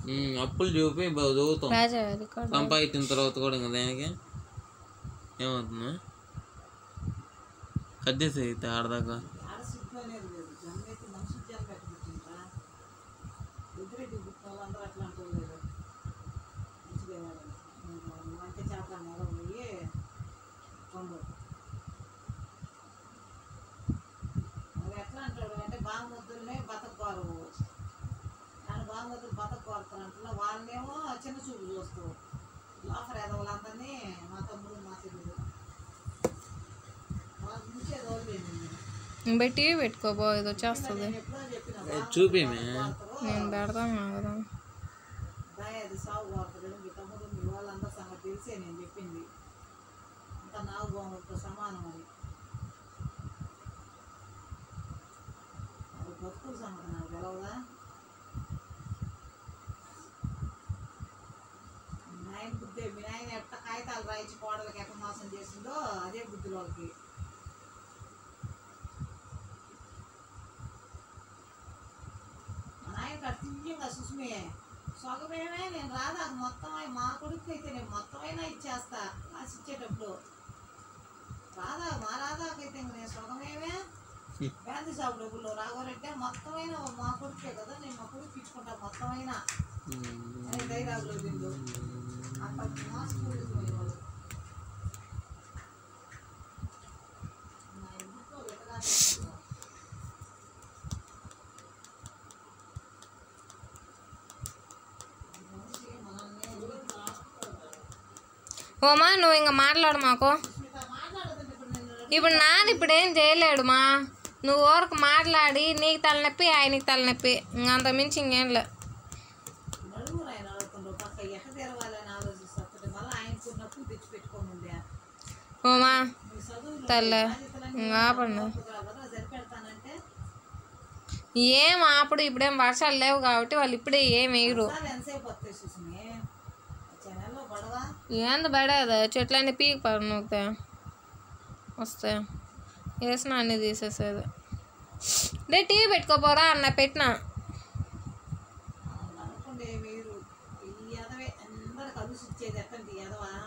ఉమ్, అప్పులు చూపి బా- చదువుతాం రాజా రికార్డు సంపాదించిన తర్వాత కూడా ఇంకా దానికి ఏమవుతుందా కద్దేసి అయితే ఆడదాకా ఆడ సిగ్గు అనేది లేదు జనం అయితే మనిషి జనం పెట్టబుట్టింటా ఎదురెడ్డి పుట్టిన వాళ్ళందరూ అట్లా అంటారు లేదు మంచిగా వంట చేపల నెల పోయి కొండు మరి ఎట్లా అంటాడు అంటే బాగుమద్దులనే బతకకోరు నన్ను బాగుమద్దులు బతకకోరుతారు అంటున్నా వాళ్ళనేమో చిన్న చూపు చూస్తూ లోపల ఎదవాళ్ళందరినీ మా తమ్ముడు మా చెల్లుడు వాళ్ళ నుంచి ఏదో వదిలేదు పెట్టి పెట్టుకోబో ఇది వచ్చేస్తుంది ఎప్పుడో చెప్పిన ఏ, చూపిమే నేను పెడతాను కదా దాయ అది సాగు కోరుతాడు మీ తమ్ముడు మీ వాళ్ళందరి సంగతి తెలిసే నేను చెప్పింది అంత నాగు బొమ్మలతో సమానం అని అది బతుకుల సంగతి నాకు తెలవదా మీ నాయన బుద్ధి మీ నాయన ఎట్ట కాగితాలు రాయించి కోడలకి ఎట్ట మోసం చేసిందో అదే బుద్ధి వాళ్ళకి మా నాయన అర్థంగా సుస్మి సొగమేమే నేను రాదా మొత్తం అయి- మా కొడుకు అయితే నేను మొత్తమైనా ఇచ్చేస్తా రాసి ఇచ్చేటప్పుడు రాదా మా రాదాకైతే ఇంక నేను సొగమేమే గాంధీ సాగు డబ్బుల్లో రాఘవరెడ్డి మొత్తమైన మా కొడుకే కదా నేను మా కొడుకు ఇచ్చుకుంటా మొత్తమైనా అని డైలాగులో తిండు అంత మా స్కూల్కి పోయేవాళ్ళు నా ఇంట్లో పెట్టగా ఓమా నువ్వు ఇంకా మాట్లాడు మాకు మాట్లాడదంటే ఇప్పుడు నేను ఇప్పుడు నాన్న ఇప్పుడు ఏం చేయలేడు మా నువ్వు ఊరకు మాట్లాడి నీకు తలనొప్పి ఆయనకి తలనొప్పి ఇంక అంత మించి ఇంకేం లే నలుగురు ఆయన అడుగుతుండ్రు పక్క ఎట తెరవాలని ఆలోచిస్తుంటే మళ్ళీ ఆయనకు నప్పు తెచ్చి పెట్టుకోముందే ఓమా మీ చదువులు తల్లే బాధ్యతలన్నీ ఇంకా ఆపండి నాకు కాదు కదా సరిపెడతానంటే ఏం అప్పుడు ఇప్పుడేం వర్షాలు లేవు కాబట్టి వాళ్ళు ఇప్పుడే ఏం వేయరు సార్ ఎంతసేపు వస్తాయి చూసుకుని వచ్చే నెలలో గొడవ ఏంది పడేది చెట్లన్నీ పీకి పడు నూకుతే వస్తే వేసిన అన్నీ తీసేసేది డే టీవీ పెట్టుకోపోరా అన్న పెట్టినా అనుకుంటే మీరు ఈ ఎదవే అందరు కలిసి ఇచ్చేది ఎట్టండి ఎదవా